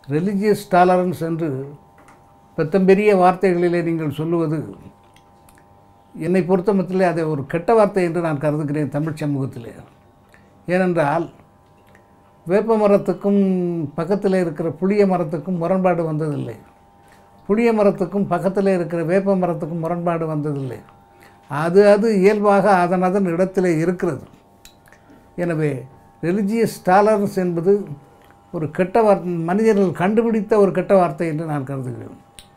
religious tolerance என்று பெத்தம்பெரிய வார்த்தைகளிலே நீங்கள் சொல்லுவது என்னை பொறுத்தமட்டிலே அதை ஒரு கெட்ட வார்த்தை என்று நான் கருதுகிறேன் தமிழ் சமூகத்திலே ஏனென்றால் வேப்ப மரத்துக்கும் பக்கத்தில் இருக்கிற புளிய மரத்துக்கும் முரண்பாடு வந்ததில்லை புளிய மரத்துக்கும் பக்கத்தில் இருக்கிற வேப்ப மரத்துக்கும் முரண்பாடு வந்ததில்லை அது அது இயல்பாக அதன் அதன் இடத்திலே இருக்கிறது எனவே ரிலிஜியஸ் டாலரன்ஸ் என்பது ஒரு கெட்ட வார்த்தை மனிதர்கள் கண்டுபிடித்த ஒரு கெட்ட வார்த்தை என்று நான் கருதுகிறேன்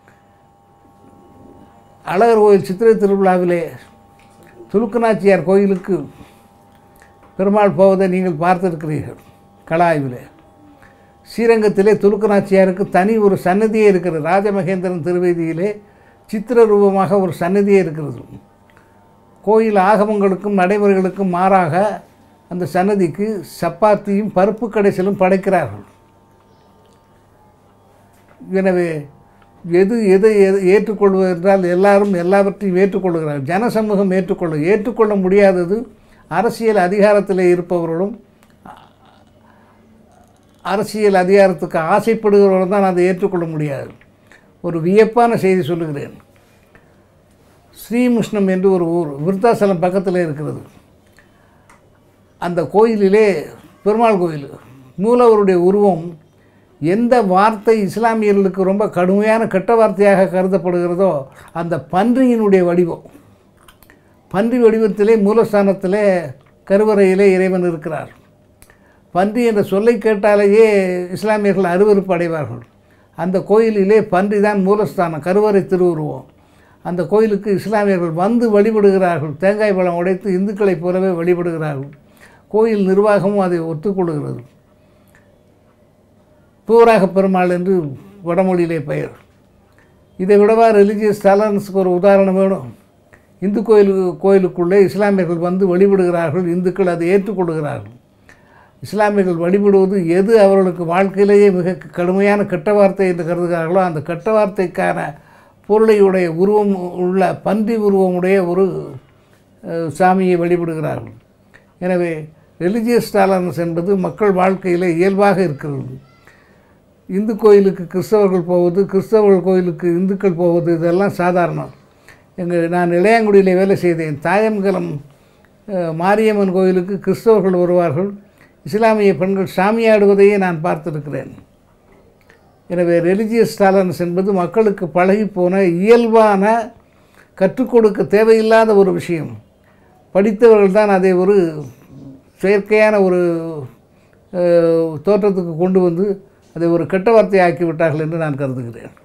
அழகர் கோயில் சித்திரை திருவிழாவிலே துலுக்கநாச்சியார் கோயிலுக்கு பெருமாள் போவதை நீங்கள் பார்த்திருக்கிறீர்கள் கலாய்விலே ஸ்ரீரங்கத்திலே துலுக்கநாச்சியாருக்கு தனி ஒரு சன்னதியே இருக்கிறது ராஜமகேந்திரன் திருவேதியிலே சித்திர ரூபமாக ஒரு சன்னதியே இருக்கிறது கோயில் ஆகமங்களுக்கும் நடைமுறைகளுக்கும் மாறாக அந்த சன்னதிக்கு சப்பாத்தியும் பருப்பு கடைசலும் படைக்கிறார்கள் எனவே எது எதை எது ஏற்றுக்கொள்வது என்றால் எல்லாரும் எல்லாவற்றையும் ஏற்றுக்கொள்கிறார்கள் ஜனசமூகம் ஏற்றுக்கொள்ள ஏற்றுக்கொள்ள முடியாதது அரசியல் அதிகாரத்தில் இருப்பவர்களும் அரசியல் அதிகாரத்துக்கு ஆசைப்படுகிறவர்களும் தான் அதை ஏற்றுக்கொள்ள முடியாது ஒரு வியப்பான செய்தி சொல்லுகிறேன் ஸ்ரீமுஷ்ணம் என்று ஒரு ஊர் விருத்தாசலம் பக்கத்தில் இருக்கிறது அந்த கோயிலிலே பெருமாள் கோயில் மூலவருடைய உருவம் எந்த வார்த்தை இஸ்லாமியர்களுக்கு ரொம்ப கடுமையான கெட்ட வார்த்தையாக கருதப்படுகிறதோ அந்த பன்றியினுடைய வடிவம் பன்றி வடிவத்திலே மூலஸ்தானத்திலே கருவறையிலே இறைவன் இருக்கிறார் பன்றி என்ற சொல்லை கேட்டாலேயே இஸ்லாமியர்கள் அருவருப்பு அடைவார்கள் அந்த கோயிலிலே பன்றி தான் மூலஸ்தானம் கருவறை திருவுருவம் அந்த கோயிலுக்கு இஸ்லாமியர்கள் வந்து வழிபடுகிறார்கள் தேங்காய் பழம் உடைத்து இந்துக்களைப் போலவே வழிபடுகிறார்கள் கோயில் நிர்வாகமும் அதை ஒத்துக்கொள்கிறது பூராக பெருமாள் என்று வடமொழியிலே பெயர் இதை விடவா ரிலிஜியஸ் டாலரன்ஸுக்கு ஒரு உதாரணம் வேணும் இந்து கோயிலுக்கு கோயிலுக்குள்ளே இஸ்லாமியர்கள் வந்து வழிபடுகிறார்கள் இந்துக்கள் அதை ஏற்றுக்கொள்கிறார்கள் இஸ்லாமியர்கள் வழிபடுவது எது அவர்களுக்கு வாழ்க்கையிலேயே மிக கடுமையான கெட்ட வார்த்தை என்று கருதுகிறார்களோ அந்த கெட்ட வார்த்தைக்கான பொருளையுடைய உருவம் உள்ள பன்றி உருவமுடைய ஒரு அஹ், சாமியை வழிபடுகிறார்கள் எனவே ரிலிஜியஸ் டாலரன்ஸ் என்பது மக்கள் வாழ்க்கையில் இயல்பாக இருக்கிறது இந்து கோயிலுக்கு கிறிஸ்தவர்கள் போவது கிறிஸ்தவர்கள் கோயிலுக்கு இந்துக்கள் போவது இதெல்லாம் சாதாரணம் எங்கள் நான் இளையாங்குடியில் வேலை செய்தேன் தாயம்கலம் அஹ், மாரியம்மன் கோயிலுக்கு கிறிஸ்தவர்கள் வருவார்கள் இஸ்லாமிய பெண்கள் சாமியாடுவதையே நான் பார்த்திருக்கிறேன் எனவே ரெலிஜியஸ் டாலரன்ஸ் என்பது மக்களுக்கு பழகிப்போன இயல்பான கற்றுக் கொடுக்க தேவையில்லாத ஒரு விஷயம் படித்தவர்கள் தான் அதை ஒரு செயற்கையான ஒரு அஹ், தோற்றத்துக்கு கொண்டு வந்து அதை ஒரு கெட்ட வார்த்தையாக்கி விட்டார்கள் என்று நான் கருதுகிறேன்